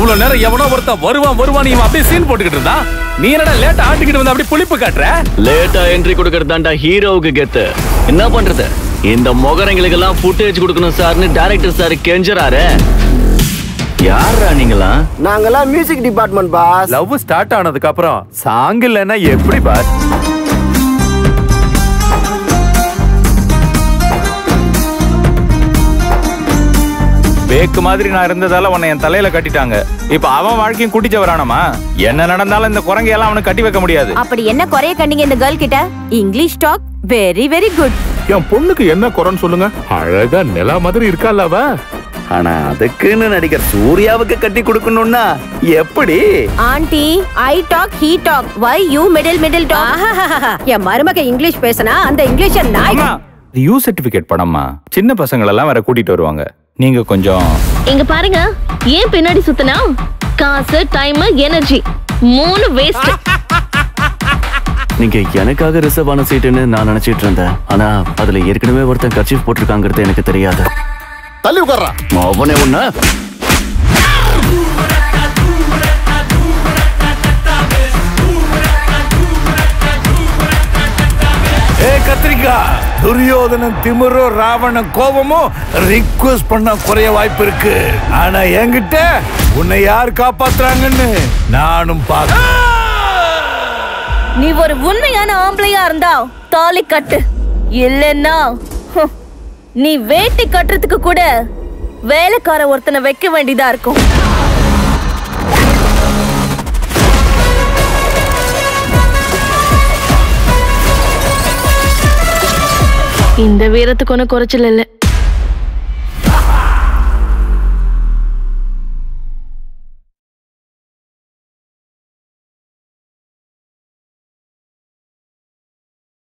இவ்வளவு நேரம் எவனோ ஒருத்தன் வருவான் வருவான் இவன் அப்படியே சீன் போட்டுக்கிட்டு இருந்தான் நீ என்னடா லேட்டா ஆட்டிக்கிட்டு வந்து அப்படியே புளிப்பு காட்டுற லேட்டா என்ட்ரி கொடுக்கறதாண்டா ஹீரோவுக்கு கெத்து என்ன பண்றது இந்த முகரங்களுக்கு எல்லாம் ஃபுட்டேஜ் கொடுக்கணும் சார்னு டைரக்டர் சார் கெஞ்சறாரு யாரா நீங்களா நாங்கெல்லாம் music department boss love start ஆனதுக்கு அப்புறம் சாங் இல்லைன்னா எப்படி பாஸ் பேக்கு மாதிரி நான் இருந்ததால உன்னை என் தலையில கட்டிட்டாங்க இப்ப அவன் வாழ்க்கையும் குட்டிச்ச வரானமா என்ன நடந்தாலும் இந்த குரங்கையெல்லாம் அவனுக்கு கட்டி வைக்க முடியாது அப்படி என்ன குறைய கண்டீங்க இந்த கேர்ள் கிட்ட English talk very very good என் பொண்ணுக்கு என்ன குறைன்னு சொல்லுங்க அழகா நிலா மாதிரி இருக்கால அவ ஆனா அதுக்குன்னு நடிகர் சூர்யாவுக்கு கட்டி கொடுக்கணும்னா எப்படி aunty I talk he talk why you middle middle talk என் மருமக இங்கிலீஷ் பேசினா அந்த இங்கிலீஷ நாய் அம்மா யூ சர்டிபிகேட் படம்மா சின்ன பசங்களெல்லாம் வேற கூட்டிட்டு வருவாங்க நீங்க கொஞ்சம் இங்க பாருங்க ஏன் பின்னாடி சுத்தினா காசு டைம் எனர்ஜி மூணு வேஸ்ட் நீங்க எனக்காக ரிசர்வ் ஆன சீட்டுன்னு நான் நினைச்சிட்டு இருந்தேன் ஆனா அதுல ஏற்கனவே ஒருத்தன் கர்ச்சீஃப் போட்டிருக்காங்கிறது எனக்கு தெரியாது தள்ளி உட்கார்றா அவனே ஒண்ணு ஏ கத்திரிக்கா துரியோதனன் திமிரும் ராவணன் கோபமும் ரிக்வெஸ்ட் பண்ண குறைய வாய்ப்பு இருக்கு ஆனா என்கிட்ட உன்னை யார் காப்பாத்துறாங்கன்னு நானும் பாக்க நீ ஒரு உண்மையான ஆம்பளையா இருந்தா தாலி கட்டு இல்லைன்னா ஹம், நீ வேட்டி கட்டுறதுக்கு கூட வேலைக்கார ஒருத்தனை வைக்க வேண்டியதா இருக்கும் இந்த வீரத்துக்கு ஒன்றும் குறைச்சல் இல்லை